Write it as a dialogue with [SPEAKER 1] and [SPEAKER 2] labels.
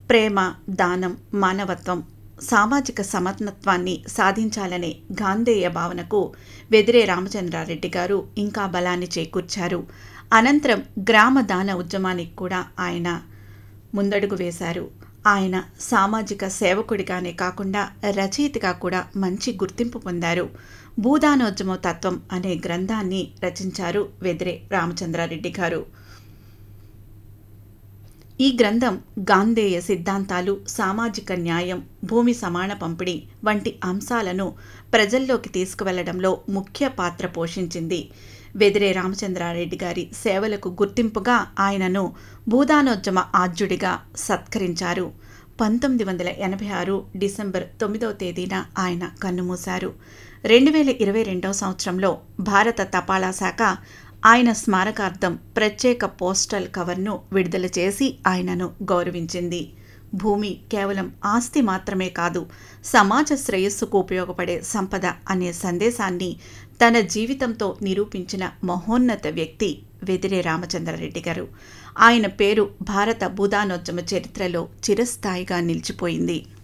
[SPEAKER 1] ప్రేమ దానం మానవత్వం సామాజిక సమత్వత్వాన్ని సాధించాలనే గాంధేయ భావనకు వెదిరే రామచంద్రారెడ్డి గారు ఇంకా బలాన్ని చేకూర్చారు అనంతరం గ్రామ దాన ఉద్యమానికి కూడా ఆయన ముందడుగు వేశారు ఆయన సామాజిక సేవకుడిగానే కాకుండా రచయితగా కూడా మంచి గుర్తింపు పొందారు భూదానోద్యమ తత్వం అనే గ్రంథాన్ని రచించారు వెదిరే రామచంద్రారెడ్డి గారు ఈ గ్రంథం గాంధేయ సిద్ధాంతాలు సామాజిక న్యాయం భూమి సమాన పంపిణీ వంటి అంశాలను ప్రజల్లోకి తీసుకువెళ్లడంలో ముఖ్య పాత్ర పోషించింది వెదిరే రామచంద్రారెడ్డి గారి సేవలకు గుర్తింపుగా ఆయనను భూదానోద్యమ ఆద్యుడిగా సత్కరించారు పంతొమ్మిది వందల ఎనభై ఆరు డిసెంబర్ తొమ్మిదవ తేదీన ఆయన కన్నుమూశారు రెండు వేల ఇరవై రెండవ సంవత్సరంలో భారత తపాలా శాఖ ఆయన స్మారకార్థం ప్రత్యేక పోస్టల్ కవర్ను విడుదల చేసి ఆయనను గౌరవించింది భూమి కేవలం ఆస్తి మాత్రమే కాదు సమాజ శ్రేయస్సుకు ఉపయోగపడే సంపద అనే సందేశాన్ని తన జీవితంతో నిరూపించిన మహోన్నత వ్యక్తి వెదిరే రామచంద్రారెడ్డి గారు ఆయన పేరు భారత భూదానోద్యమ చరిత్రలో చిరస్థాయిగా నిలిచిపోయింది